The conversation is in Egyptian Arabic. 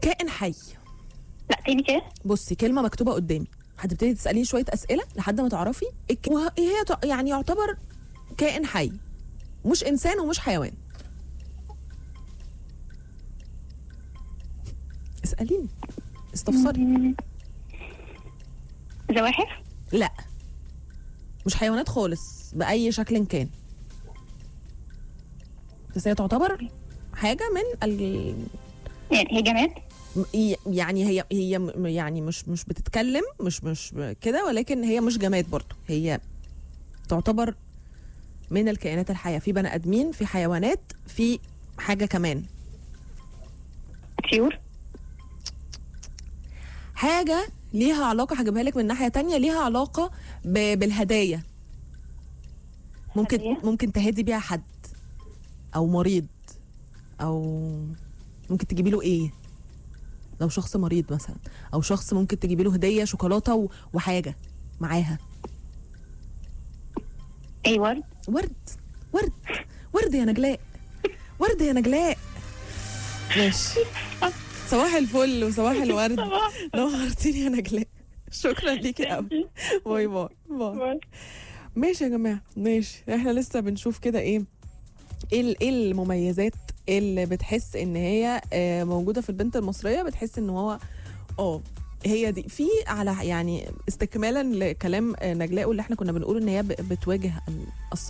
كائن حي لا تاني كده بصي كلمه مكتوبه قدامي هتبتدي تساليني شويه اسئله لحد ما تعرفي الك- وه- هي تع- يعني يعتبر كائن حي مش انسان ومش حيوان اساليني استفسري زواحف لا مش حيوانات خالص باي شكل كان بس هي تعتبر حاجه من ال... يعني هي جماد ي- يعني هي هي م- يعني مش مش بتتكلم مش مش كده ولكن هي مش جماد برضو هي تعتبر من الكائنات الحيه في بني ادمين في حيوانات في حاجه كمان طيور حاجه ليها علاقه هجيبها لك من ناحيه تانية ليها علاقه ب- بالهدايا ممكن هدايا؟ ممكن تهدي بيها حد او مريض او ممكن تجيبي له ايه لو شخص مريض مثلا او شخص ممكن تجيبي له هديه شوكولاته و- وحاجه معاها اي ورد ورد ورد ورد يا نجلاء ورد يا نجلاء ماشي صباح الفل وصباح الورد نورتيني يا نجلاء شكرا ليكي قوي باي باي باي ماشي يا جماعه ماشي احنا لسه بنشوف كده ايه ايه ال- ايه المميزات اللي بتحس ان هي آه، موجوده في البنت المصريه بتحس ان هو اه هي دي في على يعني استكمالا لكلام آه، نجلاء واللي احنا كنا بنقول ان هي ب- بتواجه ال- الصعاب